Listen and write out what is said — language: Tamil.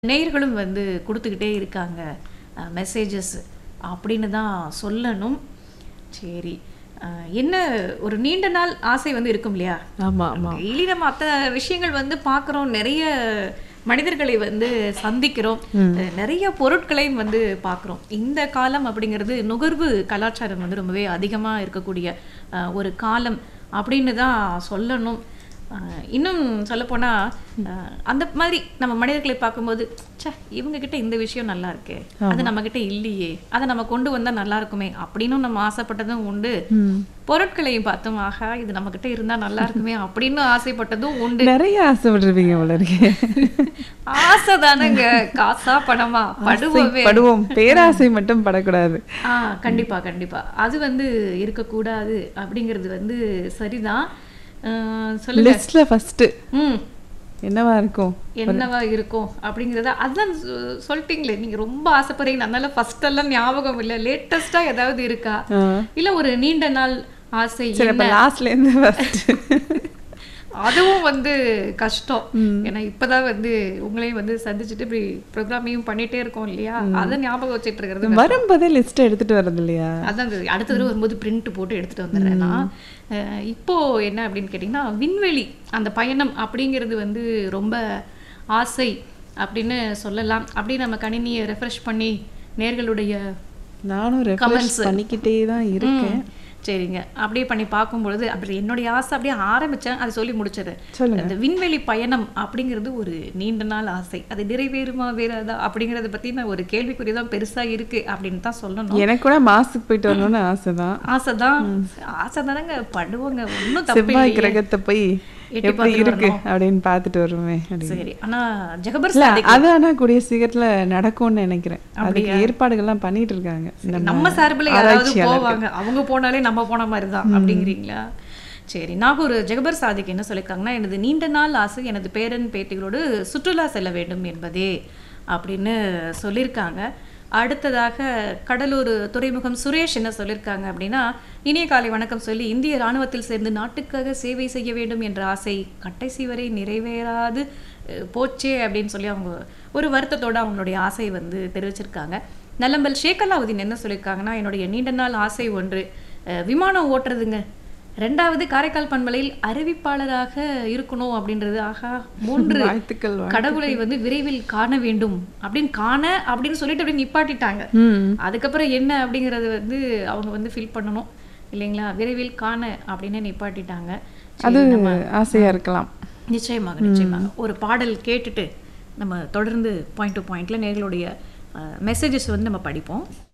நேயர்களும் வந்து கொடுத்துக்கிட்டே இருக்காங்க மெசேஜஸ் அப்படின்னு தான் சொல்லணும் சரி அஹ், என்ன ஒரு நீண்ட நாள் ஆசை வந்து இருக்கும் இல்லையா ஆமா ஆமா டெய்லி நம்ம அத்தனை விஷயங்கள் வந்து பார்க்குறோம் நிறைய மனிதர்களை வந்து சந்திக்கிறோம் அஹ், நிறைய பொருட்களையும் வந்து பார்க்குறோம் இந்த காலம் அப்படிங்கிறது நுகர்வு கலாச்சாரம் வந்து ரொம்பவே அதிகமாக இருக்கக்கூடிய அஹ், ஒரு காலம் அப்படின்னு தான் சொல்லணும் அஹ், இன்னும் சொல்லப்போனால் அந்த மாதிரி நம்ம மனிதர்களை பார்க்கும்போது ச்சே இவங்க கிட்ட இந்த விஷயம் நல்லா இருக்கே அது நம்ம கிட்ட இல்லையே அதை நம்ம கொண்டு வந்தா நல்லா இருக்குமே அப்படின்னும் நம்ம ஆசைப்பட்டதும் உண்டு ம். பொருட்களையும் பார்த்தோம் ஆஹா இது நம்ம கிட்ட இருந்தா நல்லா இருக்குமே அப்படின்னு ஆசைப்பட்டதும் உண்டு நிறைய ஆசைப்பட்டிருப்பீங்க போல இருக்கு ஆசை தானேங்க காசா பணமா படுவோமே படுவோம் பேராசை மட்டும் படக்கூடாது ஆ கண்டிப்பா கண்டிப்பா அது வந்து இருக்கக்கூடாது அப்படிங்கிறது வந்து சரிதான் அஹ், சொல்லுங்க லிஸ்ட்ல ஃபர்ஸ்ட் ம் என்னவா இருக்கும் என்னவா இருக்கும் அப்படிங்கிறத அதான் சொ- சொல்லிட்டீங்களே நீங்க ரொம்ப ஆசைப்படுறீங்க அதனால ஃபர்ஸ்ட் எல்லாம் ஞாபகம் இல்ல லேட்டஸ்டா ஏதாவது இருக்கா ஆ. இல்ல ஒரு நீண்ட நாள் ஆசை சரி அப்ப லாஸ்ட்ல இருந்து ஃபர்ஸ்ட் அதுவும் வந்து கஷ்டம் ஏன்னா இப்பதான் வந்து உங்களையும் வந்து சந்திச்சுட்டு இப்படி ப்ரோக்ராமையும் பண்ணிட்டே இருக்கோம் இல்லையா அதை ஞாபகம் வச்சுட்டு இருக்கிறது வரும்போதே லிஸ்ட் எடுத்துட்டு வர்றது இல்லையா அதான் அந்த அடுத்த தடவை வரும்போது பிரிண்ட் போட்டு எடுத்துட்டு வந்துடுறேன் நான் அஹ் இப்போ என்ன அப்படின்னு கேட்டிங்கன்னா விண்வெளி அந்த பயணம் அப்படிங்கிறது வந்து ரொம்ப ஆசை அப்படின்னு சொல்லலாம் அப்படி நம்ம கணினியை ரெஃப்ரெஷ் பண்ணி நேர்களுடைய நானும் ரெஃபரன்ஸ் பண்ணிக்கிட்டே தான் இருக்கேன் சரிங்க அப்படியே பண்ணி பார்க்கும்பொழுது அப்படி என்னுடைய ஆசை அப்படியே ஆரம்பிச்சேன் அதை சொல்லி முடிச்சது சொல்லுங்க. அந்த விண்வெளி பயணம் அப்படிங்கிறது ஒரு நீண்ட நாள் ஆசை அது நிறைவேறுமா வேறாதா அப்படிங்கறத பத்தி நான் ஒரு கேள்விக்குறி தான் பெருசா இருக்கு அப்படின்னு தான் சொல்லணும் எனக்கு கூட மாசுக்கு போயிட்டு வரணும்னு ஆசைதான் ஆசைதான் ஆசை தானங்க படுவோங்க ஒன்றும் தப்பு செவ்வாய் இல்லையே. கிரகத்தை போய் எட்டி எப்படி பார்த்துட்டு இருக்கு வரணும். அப்படின்னு பார்த்துட்டு வருமே அப்படின்னு. சரி ஆனா ஜெகபர் இல்ல சாதிக் அது ஆனா கூடிய சீக்கிரத்துல நடக்கும்னு நினைக்கிறேன் அதுக்கு ஏற்பாடுகள்லாம் பண்ணிட்டு இருக்காங்க நம்ம சார்பில் யாராவது ஆராய்ச்சியாளர்கள். போவாங்க அவங்க போனாலே நம்ம போன மாதிரி தான் அப்படிங்கிறீங்களா சரி நாகூர் ஜெகபர் சாதிக் என்ன சொல்லியிருக்காங்கன்னா எனது நீண்ட நாள் ஆசை எனது பேரன் பேத்திகளோடு சுற்றுலா செல்ல வேண்டும் என்பதே அப்படின்னு சொல்லியிருக்காங்க அடுத்ததாக கடலூர் துறைமுகம் சுரேஷ் என்ன சொல்லியிருக்காங்க அப்படின்னா இனிய காலை வணக்கம் சொல்லி இந்திய ராணுவத்தில் சேர்ந்து நாட்டுக்காக சேவை செய்ய வேண்டும் என்ற ஆசை கடைசி வரை நிறைவேறாது அஹ், போச்சே அப்படின்னு சொல்லி அவங்க ஒரு வருத்தத்தோட அவங்களுடைய ஆசையை வந்து தெரிவிச்சிருக்காங்க நல்லம்பல் ஷேகலாவுதீன் என்ன சொல்லியிருக்காங்கன்னா என்னுடைய நீண்ட நாள் ஆசை ஒன்று அஹ், விமானம் ஓட்டுறதுங்க ரெண்டாவது காரைக்கால் பண்பலையில் அறிவிப்பாளராக இருக்கணும் அப்படின்றது ஆகா மூன்று வாழ்த்துக்கள் வாழ்~ கடவுளை வந்து விரைவில் காண வேண்டும் அப்படின்னு காண அப்படின்னு சொல்லிட்டு அப்படி நிப்பாட்டிட்டாங்க ம் அதுக்கப்புறம் என்ன அப்படிங்கறது வந்து அவங்க வந்து ஃபீல் பண்ணணும் இல்லைங்களா விரைவில் காண அப்படின்னு நிப்பாட்டிட்டாங்க அது ஆசையா இருக்கலாம் நிச்சயமாக நிச்சயமாக ஒரு பாடல் கேட்டுட்டு நம்ம தொடர்ந்து பாயிண்ட் டு பாயிண்ட்ல நேர்களுடைய மெசேஜஸ் வந்து நம்ம படிப்போம்